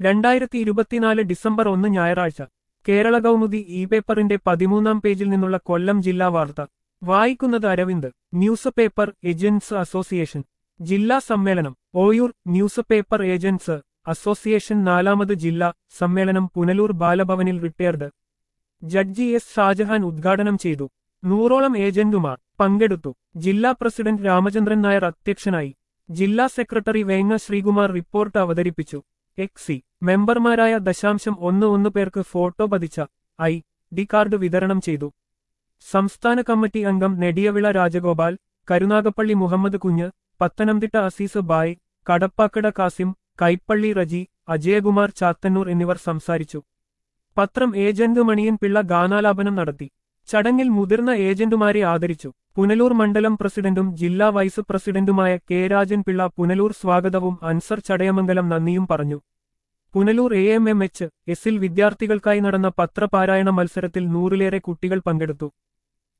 രണ്ടായിരത്തി ഇരുപത്തിനാല് ഡിസംബർ ഒന്ന് ഞായറാഴ്ച കേരള കൗമുദി ഇ പേപ്പറിന്റെ പതിമൂന്നാം പേജിൽ നിന്നുള്ള കൊല്ലം ജില്ലാ വാർത്ത വായിക്കുന്നത് Aravind news paper agents association ജില്ലാ സമ്മേളനം Oyoor news paper agents association നാലാമത് ജില്ലാ സമ്മേളനം പുനലൂർ ബാലഭവനിൽ റിട്ടയർഡ് ജഡ്ജി എസ് ഷാജഹാൻ ഉദ്ഘാടനം ചെയ്തു നൂറോളം ഏജന്റുമാർ പങ്കെടുത്തു ജില്ലാ പ്രസിഡന്റ് രാമചന്ദ്രൻ നായർ അധ്യക്ഷനായി ജില്ലാ സെക്രട്ടറി വേങ്ങ ശ്രീകുമാർ റിപ്പോർട്ട് അവതരിപ്പിച്ചു എക്സി മെമ്പർമാരായ ദശാംശം ഒന്ന് ഒന്ന് പേർക്ക് ഫോട്ടോ പതിച്ച ഐ ഡി കാർഡ് വിതരണം ചെയ്തു സംസ്ഥാന കമ്മിറ്റി അംഗം നെടിയവിള രാജഗോപാൽ കരുനാഗപ്പള്ളി മുഹമ്മദ് കുഞ്ഞ് പത്തനംതിട്ട അസീസ് ബായ് കടപ്പാക്കട കാസിം കൈപ്പള്ളി റജി അജയകുമാർ ചാത്തന്നൂർ എന്നിവർ സംസാരിച്ചു പത്രം ഏജന്റ് മണിയൻ പിള്ള ഗാനാലാപനം നടത്തി ചടങ്ങിൽ മുതിർന്ന ഏജന്റുമാരെ ആദരിച്ചു പുനലൂർ മണ്ഡലം പ്രസിഡന്റും ജില്ലാ വൈസ് പ്രസിഡന്റുമായ കെ രാജൻ പിള്ള പുനലൂർ സ്വാഗതവും അൻസർ ചടയമംഗലം നന്ദിയും പറഞ്ഞു Punalur A M M H എസിൽ വിദ്യാർത്ഥികൾക്കായി നടന്ന പത്രപാരായണ മത്സരത്തിൽ നൂറിലേറെ കുട്ടികൾ പങ്കെടുത്തു